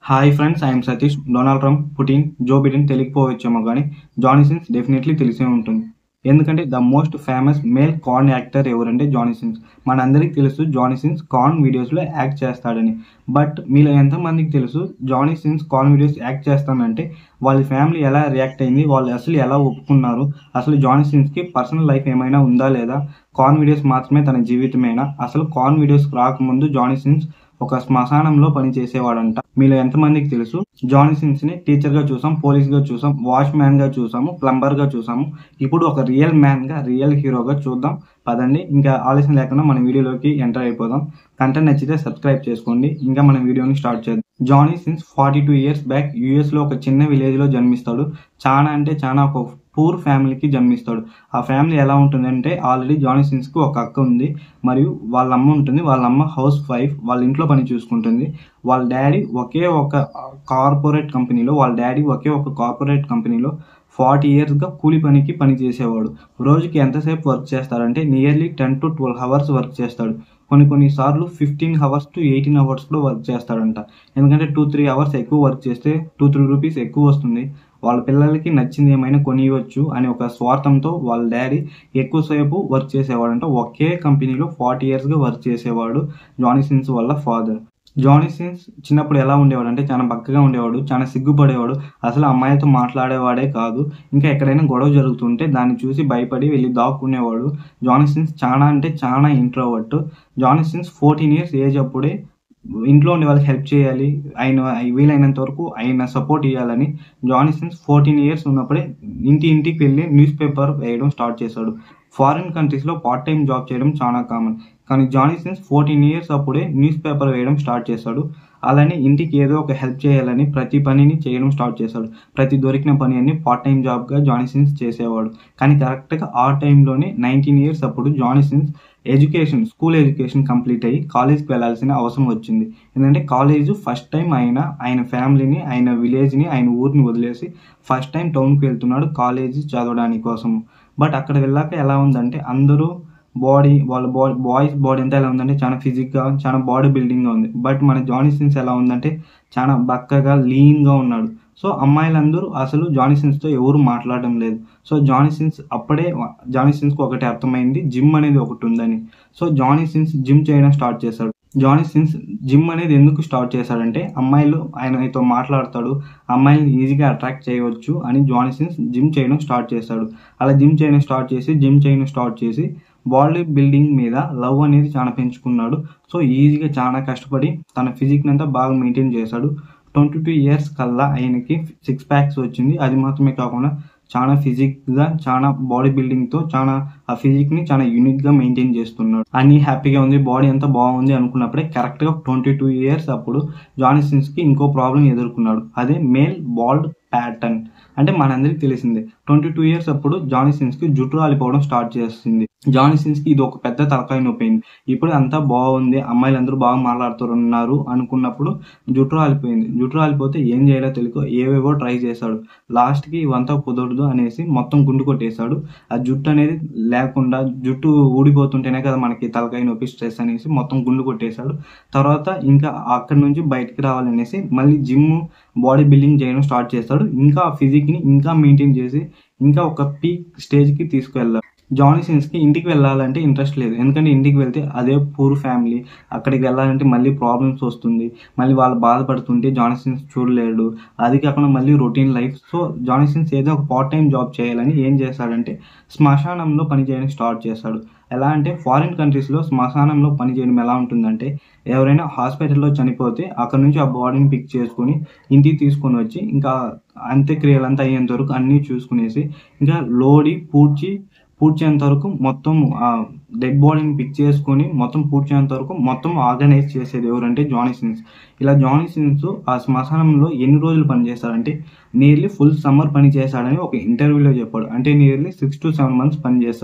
hi friends I'm Satish Donald Trump Putin Joe Biden తెలియకపోవచ్చేమో కానీ Johnny Sins definitely తెలిసే ఉంటుంది ఎందుకంటే the most famous male porn actor ఎవరంటే జానీ సిన్స్ మనందరికీ తెలుసు జానీ సిన్స్ కార్న్ వీడియోస్లో యాక్ట్ చేస్తాడని బట్ మీలో ఎంతమందికి తెలుసు Johnny Sins porn videos act చేస్తానంటే వాళ్ళ ఫ్యామిలీ ఎలా రియాక్ట్ అయింది వాళ్ళు అసలు ఎలా ఒప్పుకున్నారు అసలు జానీ సిన్స్కి పర్సనల్ లైఫ్ ఏమైనా ఉందా లేదా కార్న్ వీడియోస్ మాత్రమే తన జీవితమేనా అసలు కార్న్ వీడియోస్ రాకముందు జానీ సిన్స్ ఒక శ్మశానంలో పనిచేసేవాడంట మీలో ఎంతమందికి తెలుసు జానీ సిన్స్ ని టీచర్ గా చూసాం పోలీస్ గా చూసాం వాచ్ మ్యాన్ గా చూసాము ప్లంబర్ గా చూసాము ఇప్పుడు ఒక రియల్ మ్యాన్ గా రియల్ హీరోగా చూద్దాం పదండి ఇంకా ఆలస్యం లేకుండా మన వీడియోలోకి ఎంటర్ అయిపోదాం కంటెంట్ నచ్చితే సబ్స్క్రైబ్ చేసుకోండి ఇంకా మన వీడియోని స్టార్ట్ చేద్దాం Johnny Sins forty two years back US లో ఒక చిన్న విలేజ్ లో జన్మిస్తాడు చాలా అంటే చాలా ఒక పూర్ ఫ్యామిలీకి జన్మిస్తాడు ఆ ఫ్యామిలీ ఎలా ఉంటుందంటే ఆల్రెడీ జానీ సిన్స్ కి ఒక అక్క ఉంది మరియు వాళ్ళ అమ్మ ఉంటుంది వాళ్ళ అమ్మ హౌస్ వైఫ్ వాళ్ళ ఇంట్లో పని చూసుకుంటుంది వాళ్ళ డాడీ ఒకే ఒక కార్పొరేట్ కంపెనీలో వాళ్ళ డాడీ ఒకే ఒక కార్పొరేట్ కంపెనీలో ఫార్టీ ఇయర్స్గా కూలి పనికి పని చేసేవాడు రోజుకి ఎంతసేపు వర్క్ చేస్తాడంటే nearly ten to twelve hours work చేస్తాడు కొన్ని కొన్ని సార్లు fifteen hours to eighteen hours కూడా వర్క్ చేస్తాడంట ఎందుకంటే టూ త్రీ అవర్స్ ఎక్కువ వర్క్ చేస్తే టూ త్రీ రూపీస్ ఎక్కువ వస్తుంది వాళ్ళ పిల్లలకి నచ్చింది ఏమైనా కొనియవచ్చు అని ఒక స్వార్థంతో వాళ్ళ డాడీ ఎక్కువసేపు వర్క్ చేసేవాడంట ఒకే కంపెనీలో ఫార్టీ ఇయర్స్గా వర్క్ చేసేవాడు జానీ సిన్స్ వాళ్ళ ఫాదర్ జానీ సిన్స్ చిన్నప్పుడు ఎలా ఉండేవాడు అంటే చాలా బక్కగా ఉండేవాడు చాలా సిగ్గుపడేవాడు అసలు అమ్మాయిలతో మాట్లాడేవాడే కాదు ఇంకా ఎక్కడైనా గొడవ జరుగుతుంటే దాన్ని చూసి భయపడి వెళ్ళి దాక్కునేవాడు జానీ సిన్స్ చాలా అంటే చాలా introvert Johnny Sins fourteen years age అప్పుడే ఇంట్లో ఉండే వాళ్ళకి హెల్ప్ చేయాలి ఆయన వీలైనంత వరకు ఆయన సపోర్ట్ ఇవ్వాలని జానీ సిన్స్ ఫోర్టీన్ ఇయర్స్ ఉన్నప్పుడే ఇంటి ఇంటికి వెళ్ళి న్యూస్ పేపర్ వేయడం స్టార్ట్ చేశాడు ఫారిన్ కంట్రీస్లో పార్ట్ టైం జాబ్ చేయడం చాలా కామన్ కానీ జానీ సిన్స్ ఫోర్టీన్ ఇయర్స్ అప్పుడే న్యూస్ పేపర్ వేయడం స్టార్ట్ చేశాడు అలానే ఇంటికి ఏదో ఒక హెల్ప్ చేయాలని ప్రతి పనిని చేయడం స్టార్ట్ చేశాడు ప్రతి దొరికిన పని అన్ని పార్ట్ టైం జాబ్గా జానీ సిన్స్ చేసేవాడు కానీ కరెక్ట్గా ఆ టైంలోనే నైన్టీన్ ఇయర్స్ అప్పుడు Johnny Sins education school education complete అయ్యి కాలేజ్కి వెళ్ళాల్సిన అవసరం వచ్చింది ఎందుకంటే కాలేజ్ ఫస్ట్ టైం ఆయన ఆయన ఫ్యామిలీని ఆయన విలేజ్ని ఆయన ఊరిని వదిలేసి ఫస్ట్ టైం టౌన్కి వెళ్తున్నాడు కాలేజీ చదవడానికి కోసం బట్ అక్కడ వెళ్ళాక ఎలా ఉందంటే అందరూ బాడీ వాళ్ళ బాడీ బాయ్స్ బాడీ అంతా ఎలా ఉందంటే చాలా ఫిజిక్గా చాలా బాడీ బిల్డింగ్గా ఉంది బట్ మన జానీ సిన్స్ ఎలా ఉందంటే చాలా బక్కగా లీన్గా ఉన్నాడు సో అమ్మాయిలందరూ అసలు జానీ సిన్స్తో ఎవరు మాట్లాడడం లేదు సో జానీ సిన్స్ అప్పుడే జానీ సిన్స్కి ఒకటి అర్థమైంది జిమ్ అనేది ఒకటి ఉందని సో జానీ సిన్స్ జిమ్ చేయడం స్టార్ట్ చేశాడు జానీ సిన్స్ జిమ్ అనేది ఎందుకు స్టార్ట్ చేశాడంటే అమ్మాయిలు ఆయనతో మాట్లాడతాడు అమ్మాయిని ఈజీగా అట్రాక్ట్ చేయవచ్చు అని జానీ సిన్స్ జిమ్ చేయడం స్టార్ట్ చేశాడు అలా జిమ్ చేయడం స్టార్ట్ చేసి జిమ్ చేయడం స్టార్ట్ చేసి బాడీ బిల్డింగ్ మీద లవ్ అనేది చాలా పెంచుకున్నాడు సో ఈజీగా చాలా కష్టపడి తన ఫిజిక్ని అంతా బాగా మెయింటైన్ చేశాడు ట్వంటీ టూ ఇయర్స్ కల్లా ఆయనకి సిక్స్ ప్యాక్స్ వచ్చింది అది మాత్రమే కాకుండా చాలా ఫిజిక్గా చాలా బాడీ బిల్డింగ్తో చాలా ఆ ఫిజిక్ని చాలా యూనిక్గా మెయింటైన్ చేస్తున్నాడు అన్ని హ్యాపీగా ఉంది బాడీ అంతా బాగుంది అనుకున్నప్పుడే కరెక్ట్గా ట్వంటీ టూ ఇయర్స్ అప్పుడు జానీ సిన్స్కి ఇంకో ప్రాబ్లం ఎదుర్కొన్నాడు అదే మేల్ బాల్డ్ ప్యాటర్న్ అంటే మనందరికీ తెలిసిందే ట్వంటీ టూ ఇయర్స్ అప్పుడు జానీ సిన్స్కి జుట్టు రాలిపోవడం స్టార్ట్ చేస్తుంది జానీ సిన్స్కి ఇది ఒక పెద్ద తలకాయ నొప్పి అయింది ఇప్పుడు అంతా బాగుంది అమ్మాయిలందరూ బాగా మాట్లాడుతున్నారు అనుకున్నప్పుడు జుట్టు రాలిపోయింది జుట్టు రాలిపోతే ఏం చేయాలో తెలియక ఏవేవో ట్రై చేశాడు లాస్ట్కి ఇవంతా కుదరదు అనేసి మొత్తం గుండు కొట్టేశాడు ఆ జుట్టు అనేది లేకుండా జుట్టు ఊడిపోతుంటేనే కదా మనకి తలకాయ నొప్పి స్ట్రెస్ అనేసి మొత్తం గుండు కొట్టేశాడు తర్వాత ఇంకా అక్కడి నుంచి బయటికి రావాలనేసి మళ్ళీ జిమ్ బాడీ బిల్డింగ్ చేయడం స్టార్ట్ చేస్తాడు ఇంకా ఆ ఫిజిక్ని ఇంకా మెయింటైన్ చేసి ఇంకా ఒక పీక్ స్టేజ్కి తీసుకువెళ్ళాడు జానీ సిన్స్కి ఇంటికి వెళ్ళాలంటే ఇంట్రెస్ట్ లేదు ఎందుకంటే ఇంటికి వెళ్తే అదే పూర్ ఫ్యామిలీ అక్కడికి వెళ్ళాలంటే మళ్ళీ ప్రాబ్లమ్స్ వస్తుంది మళ్ళీ వాళ్ళు బాధపడుతుంటే జానీ సిన్స్ చూడలేడు అది కాకుండా మళ్ళీ routine life so Johnny Sins ఏదో ఒక పార్ట్ టైం జాబ్ చేయాలని ఏం చేశాడంటే శ్మశానంలో పని చేయడం స్టార్ట్ చేశాడు ఎలా అంటే ఫారిన్ కంట్రీస్లో శ్మశానంలో పని చేయడం ఎలా ఉంటుందంటే ఎవరైనా హాస్పిటల్లో చనిపోతే అక్కడ నుంచి ఆ బాడీని పిక్ చేసుకొని ఇంటికి తీసుకొని వచ్చి ఇంకా అంత్యక్రియలంతా అయ్యేంత వరకు అన్నీ చూసుకునేసి ఇంకా లోడి పూడ్చి పూడ్చేంత వరకు మొత్తం ఆ డెడ్ బాడీని పిక్ చేసుకొని మొత్తం పూడ్చేంత వరకు మొత్తం ఆర్గనైజ్ చేసేది ఎవరంటే జానీ సిన్స్ ఇలా జానీ సిన్స్ ఆ శ్మశానంలో ఎన్ని రోజులు పనిచేస్తాడంటే నియర్లీ ఫుల్ సమ్మర్ పని చేశాడని ఒక ఇంటర్వ్యూలో చెప్పాడు అంటే nearly six to seven months పని చేస్తాడు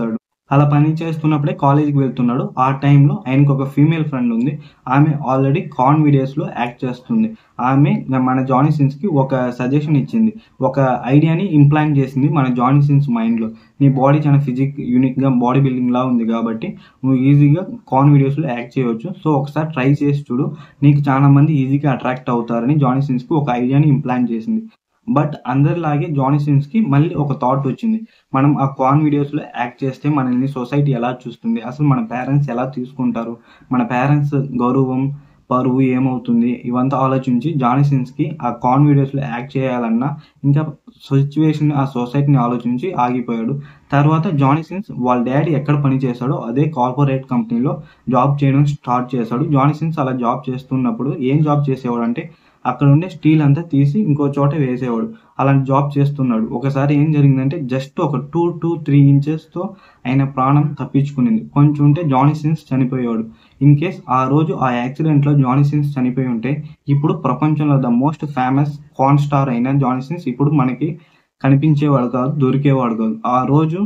అలా పని చేస్తున్నప్పుడే కాలేజీకి వెళ్తున్నాడు ఆ టైంలో ఆయనకు ఒక ఫీమేల్ ఫ్రెండ్ ఉంది ఆమె ఆల్రెడీ కాన్ వీడియోస్లో యాక్ట్ చేస్తుంది ఆమె మన జానీ సిన్స్కి ఒక సజెషన్ ఇచ్చింది ఒక ఐడియాని ఇంప్లాంట్ చేసింది మన జానీ సిన్స్ మైండ్లో నీ బాడీ చాలా ఫిజిక్ యూనిక్గా బాడీ బిల్డింగ్ లా ఉంది కాబట్టి నువ్వు ఈజీగా కాన్ వీడియోస్లో యాక్ట్ చేయవచ్చు సో ఒకసారి ట్రై చేసి చూడు నీకు చాలా మంది ఈజీగా అట్రాక్ట్ అవుతారని జానీ సిన్స్కి ఒక ఐడియాని ఇంప్లాంట్ చేసింది బట్ అందరిలాగే జానీ సిన్స్కి మళ్ళీ ఒక థాట్ వచ్చింది మనం ఆ కాన్ వీడియోస్లో యాక్ట్ చేస్తే మనల్ని సొసైటీ ఎలా చూస్తుంది అసలు మన పేరెంట్స్ ఎలా తీసుకుంటారు మన పేరెంట్స్ గౌరవం పరువు ఏమవుతుంది ఇవంతా ఆలోచించి జానీ సిన్స్కి ఆ కాన్ వీడియోస్లో యాక్ట్ చేయాలన్నా ఇంకా సిచ్యువేషన్ ఆ సొసైటీని ఆలోచించి ఆగిపోయాడు తర్వాత జానీ సిన్స్ వాళ్ళ డాడీ ఎక్కడ పని చేశాడో అదే కార్పొరేట్ కంపెనీలో జాబ్ చేయడం స్టార్ట్ చేశాడు జానీ సిన్స్ అలా జాబ్ చేస్తున్నప్పుడు ఏం జాబ్ చేసేవాడు అంటే అక్కడ ఉండే స్టీల్ అంతా తీసి ఇంకో చోట వేసేవాడు అలాంటి జాబ్ చేస్తున్నాడు ఒకసారి ఏం జరిగిందంటే జస్ట్ ఒక టూ టు త్రీ ఇంచెస్తో ఆయన ప్రాణం తప్పించుకునింది కొంచెం ఉంటే జానీ సిన్స్ చనిపోయాడు ఇన్ కేస్ ఆ రోజు ఆ యాక్సిడెంట్లో జానీ సిన్స్ చనిపోయి ఉంటే ఇప్పుడు ప్రపంచంలో the most famous con star అయిన జానీ సిన్స్ ఇప్పుడు మనకి కనిపించేవాడు కాదు దొరికేవాడు కాదు ఆ రోజు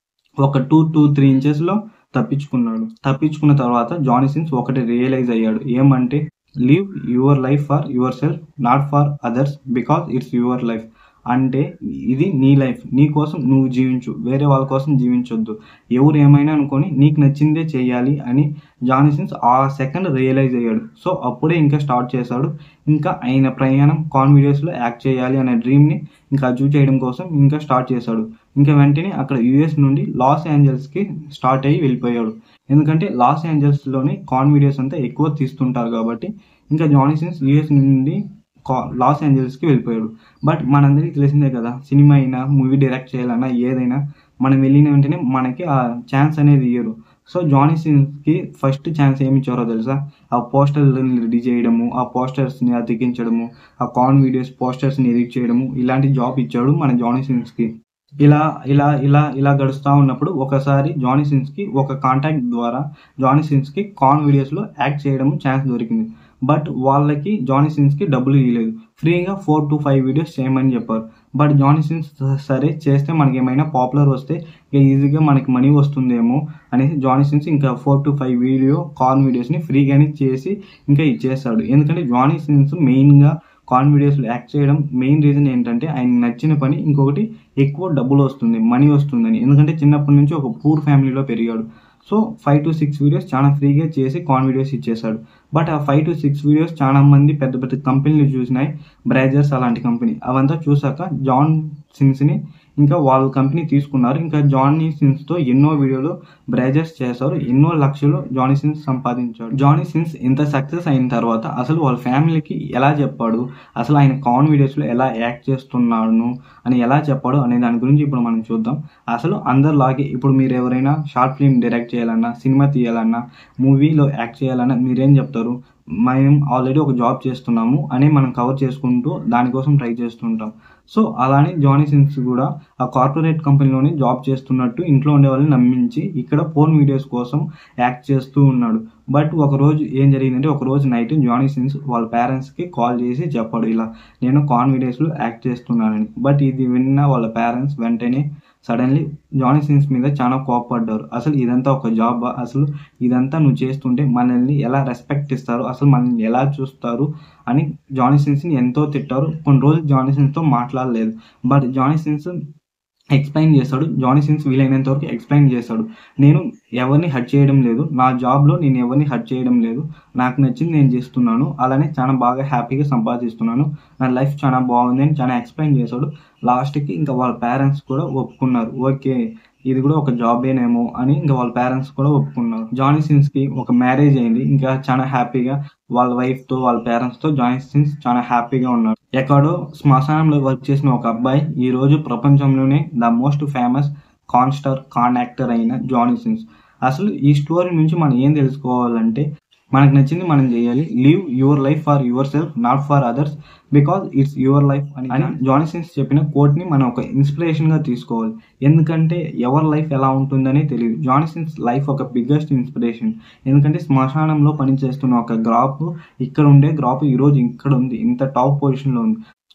ఒక టూ టూ త్రీ ఇంచెస్లో తప్పించుకున్నాడు తప్పించుకున్న తర్వాత జానీ సిన్స్ ఒకటి రియలైజ్ అయ్యాడు ఏమంటే live your life for yourself not for others because it's your life అంటే ఇది నీ లైఫ్ నీ కోసం నువ్వు జీవించు వేరే వాళ్ళ కోసం జీవించొద్దు ఎవరు ఏమైనా అనుకొని నీకు నచ్చిందే చేయాలి అని జానిసిన్స్ ఆ సెకండ్ రియలైజ్ అయ్యాడు సో అప్పుడే ఇంకా స్టార్ట్ చేశాడు ఇంకా ఆయన ప్రయాణం కాన్ వీడియోస్లో యాక్ట్ చేయాలి అనే డ్రీమ్ని ఇంకా అచీవ్ చేయడం కోసం ఇంకా స్టార్ట్ చేశాడు ఇంకా వెంటనే అక్కడ యుఎస్ నుండి లాస్ ఏంజల్స్కి స్టార్ట్ అయ్యి వెళ్ళిపోయాడు ఎందుకంటే లాస్ ఏంజల్స్లోని కాన్ వీడియోస్ అంతా ఎక్కువ తీస్తుంటారు కాబట్టి ఇంకా జానిసిన్స్ యుఎస్ నుండి లాస్ ఏంజల్స్కి వెళ్ళిపోయాడు బట్ మనందరికీ తెలిసిందే కదా సినిమా అయినా మూవీ డైరెక్ట్ చేయాలన్నా ఏదైనా మనం వెళ్ళిన వెంటనే మనకి ఆ ఛాన్స్ అనేది ఇయ్యరు సో జానీ సిన్స్కి ఫస్ట్ ఛాన్స్ ఏమి ఇచ్చారో తెలుసా ఆ పోస్టర్ని రెడీ చేయడము ఆ పోస్టర్స్ని అతికించడము ఆ కాన్ వీడియోస్ పోస్టర్స్ని ఎడిట్ చేయడము ఇలాంటి జాబ్ ఇచ్చాడు మన జానీ సిన్స్కి ఇలా ఇలా ఇలా ఇలా గడుస్తూ ఉన్నప్పుడు ఒకసారి జానీ సిన్స్కి ఒక కాంటాక్ట్ ద్వారా జానీ సిన్స్కి కాన్ వీడియోస్లో యాక్ట్ చేయడం ఛాన్స్ దొరికింది బట్ వాళ్ళకి జానీ సిన్స్కి డబ్బులు ఇవ్వలేదు ఫ్రీగా ఫోర్ టు ఫైవ్ వీడియోస్ చేయమని చెప్పారు బట్ జానీ సిన్స్ సరే చేస్తే మనకి ఏమైనా పాపులర్ వస్తే ఇక ఈజీగా మనకి మనీ వస్తుందేమో అనేసి జానీ సిన్స్ ఇంకా four to five video con వీడియోస్ని ఫ్రీగానే చేసి ఇంకా ఇచ్చేస్తాడు ఎందుకంటే జానీ సిన్స్ మెయిన్గా కాన్ వీడియోస్లో యాక్ట్ చేయడం మెయిన్ రీజన్ ఏంటంటే ఆయన నచ్చిన పని ఇంకొకటి ఎక్కువ డబ్బులు వస్తుంది మనీ వస్తుందని ఎందుకంటే చిన్నప్పటి నుంచి ఒక పూర్ ఫ్యామిలీలో పెరిగాడు so five to six videos చాలా ఫ్రీగా చేసి కాన్ వీడియోస్ ఇచ్చేసాడు బట్ ఆ ఫైవ్ టు సిక్స్ వీడియోస్ చాలా మంది పెద్ద పెద్ద కంపెనీలు చూసినాయి బ్రాజర్స్ అలాంటి కంపెనీ అవంతా చూసాక జాన్ సిన్స్ని ఇంకా వాళ్ళ కంపెనీ తీసుకున్నారు ఇంకా జానీ సిన్స్తో ఎన్నో వీడియోలు బ్రాజర్స్ చేశారు ఎన్నో లక్షలు జానీ సిన్స్ సంపాదించాడు జానీ సిన్స్ ఇంత సక్సెస్ అయిన తర్వాత అసలు వాళ్ళ ఫ్యామిలీకి ఎలా చెప్పాడు అసలు ఆయన కాన్ వీడియోస్లో ఎలా యాక్ట్ చేస్తున్నాడు అని ఎలా చెప్పాడు అనే దాని గురించి ఇప్పుడు మనం చూద్దాం అసలు అందరిలాగే ఇప్పుడు మీరు ఎవరైనా షార్ట్ ఫిల్మ్ డైరెక్ట్ చేయాలన్నా సినిమా తీయాలన్నా మూవీలో యాక్ట్ చేయాలన్నా మీరేం చెప్తారు మేము ఆల్రెడీ ఒక జాబ్ చేస్తున్నాము అని మనం కవర్ చేసుకుంటూ దానికోసం ట్రై చేస్తుంటాం సో అలానే జానీ సిన్స్ కూడా ఆ కార్పొరేట్ కంపెనీలోనే జాబ్ చేస్తున్నట్టు ఇంట్లో ఉండే వాళ్ళని నమ్మించి ఇక్కడ ఫోన్ వీడియోస్ కోసం యాక్ట్ చేస్తూ ఉన్నాడు బట్ ఒక రోజు ఏం జరిగిందంటే ఒక రోజు నైట్ జానీ సిన్స్ వాళ్ళ పేరెంట్స్కి కాల్ చేసి చెప్పాడు ఇలా నేను కాన్ వీడియోస్లో యాక్ట్ చేస్తున్నానని బట్ ఇది విన్న వాళ్ళ పేరెంట్స్ వెంటనే సడన్లీ జానీ సిన్స్ మీద చాలా కోపపడ్డారు అసలు ఇదంతా ఒక జాబ్ అసలు ఇదంతా నువ్వు చేస్తుంటే మనల్ని ఎలా రెస్పెక్ట్ ఇస్తారు అసలు మనల్ని ఎలా చూస్తారు అని జానీ సిన్స్ని ఎంతో తిట్టారు కొన్ని రోజులు జానీ సిన్స్తో మాట్లాడలేదు బట్ జానీ సిన్స్ ఎక్స్ప్లెయిన్ చేస్తాడు జానీ సిన్స్ వీలైనంత వరకు ఎక్స్ప్లెయిన్ చేస్తాడు నేను ఎవరిని హట్ చేయడం లేదు నా జాబ్లో నేను ఎవరిని హట్ చేయడం లేదు నాకు నచ్చింది నేను చేస్తున్నాను అలానే చాలా బాగా హ్యాపీగా సంపాదిస్తున్నాను నా లైఫ్ చాలా బాగుంది అని చాలా ఎక్స్ప్లెయిన్ చేశాడు లాస్ట్కి ఇంకా వాళ్ళ పేరెంట్స్ కూడా ఒప్పుకున్నారు ఓకే ఇది కూడా ఒక జాబేనేమో అని ఇంకా వాళ్ళ పేరెంట్స్ కూడా ఒప్పుకున్నారు జానీ సిన్స్కి ఒక మ్యారేజ్ అయింది ఇంకా చాలా హ్యాపీగా వాళ్ళ వైఫ్తో వాళ్ళ పేరెంట్స్తో జానీ సిన్స్ చాలా హ్యాపీగా ఉన్నారు ఎక్కడో శ్మశానంలో వర్క్ చేసిన ఒక అబ్బాయి ఈ రోజు ప్రపంచంలోనే the most famous con star con actor అయిన జానీ సిన్స్ అసలు ఈ స్టోరీ నుంచి మనం ఏం తెలుసుకోవాలంటే మనకు నచ్చింది మనం చేయాలి live your life for yourself not for others because it's your life అని అని జానిసన్స్ చెప్పిన కోట్ని మనం ఒక ఇన్స్పిరేషన్గా తీసుకోవాలి ఎందుకంటే ఎవరి లైఫ్ ఎలా ఉంటుందనే తెలియదు జానిసన్స్ లైఫ్ ఒక బిగ్గెస్ట్ ఇన్స్పిరేషన్ ఎందుకంటే శ్మశానంలో పనిచేస్తున్న ఒక గ్రాప్ ఇక్కడ ఉండే గ్రాప్ ఈరోజు ఇక్కడ ఉంది ఇంత టాప్ పొజిషన్లో ఉంది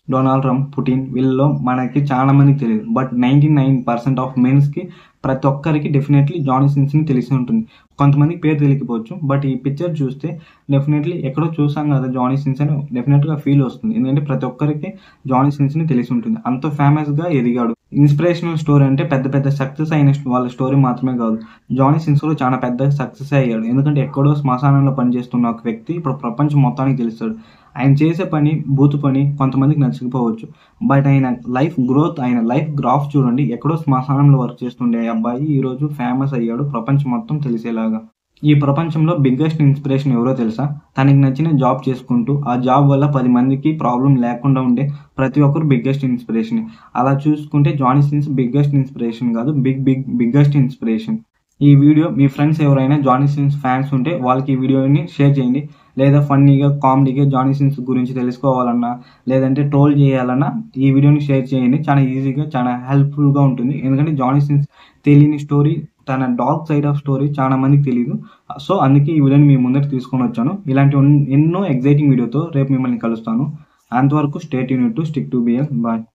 డొనాల్డ్ ట్రంప్ పుటిన్ వీళ్ళలో మనకి చాలా మందికి తెలియదు but ninety nine percent of మెన్స్కి ప్రతి ఒక్కరికి డెఫినెట్లీ జానీ సిన్స్ని తెలిసి ఉంటుంది కొంతమందికి పేరు తెలియకపోవచ్చు బట్ ఈ పిక్చర్ చూస్తే డెఫినెట్లీ ఎక్కడో చూసాం కదా జానీ సిన్స్ అని డెఫినెట్గా ఫీల్ వస్తుంది ఎందుకంటే ప్రతి ఒక్కరికి జానీ సిన్స్ని తెలిసి ఉంటుంది అంత ఫేమస్గా ఎదిగాడు ఇన్స్పిరేషనల్ స్టోరీ అంటే పెద్ద పెద్ద సక్సెస్ అయిన వాళ్ళ స్టోరీ మాత్రమే కాదు జానీ సిన్స్ కూడా చాలా పెద్ద సక్సెస్ అయ్యాడు ఎందుకంటే ఎక్కడో శ్మశానంలో పనిచేస్తున్న ఒక వ్యక్తి ఇప్పుడు ప్రపంచం మొత్తానికి తెలుస్తాడు ఆయన చేసే పని బూతు పని కొంతమందికి నచ్చకపోవచ్చు బట్ ఆయన లైఫ్ గ్రోత్ ఆయన లైఫ్ గ్రాఫ్ చూడండి ఎక్కడో శ్మశానంలో వర్క్ చేస్తుండే అబ్బాయి ఈరోజు ఫేమస్ అయ్యాడు ప్రపంచం మొత్తం తెలిసేలాగా ఈ ప్రపంచంలో బిగ్గెస్ట్ ఇన్స్పిరేషన్ ఎవరో తెలుసా తనకి నచ్చిన జాబ్ చేసుకుంటూ ఆ జాబ్ వల్ల పది మందికి ప్రాబ్లం లేకుండా ఉండే ప్రతి ఒక్కరు బిగ్గెస్ట్ ఇన్స్పిరేషన్ అలా చూసుకుంటే జానీ సిన్స్ బిగ్గెస్ట్ ఇన్స్పిరేషన్ కాదు బిగ్ బిగ్ బిగ్గెస్ట్ ఇన్స్పిరేషన్ ఈ వీడియో మీ ఫ్రెండ్స్ ఎవరైనా జానీ సిన్స్ ఫ్యాన్స్ ఉంటే వాళ్ళకి ఈ వీడియోని షేర్ చేయండి లేదా ఫన్నీగా కామెడీగా జానీ సిన్స్ గురించి తెలుసుకోవాలన్నా లేదంటే ట్రోల్ చేయాలన్నా ఈ వీడియోని షేర్ చేయండి చాలా ఈజీగా చాలా హెల్ప్ఫుల్గా ఉంటుంది ఎందుకంటే జానీ సిన్స్ తెలియని స్టోరీ తన డాగ్ సైడ్ ఆఫ్ స్టోరీ చాలా మందికి తెలియదు సో అందుకే ఈ వీడియోని మీ ముందరికి తీసుకొని వచ్చాను ఇలాంటి ఎన్నో ఎగ్జైటింగ్ వీడియోతో రేపు మిమ్మల్ని కలుస్తాను అంతవరకు stay tuned to stick to BL bye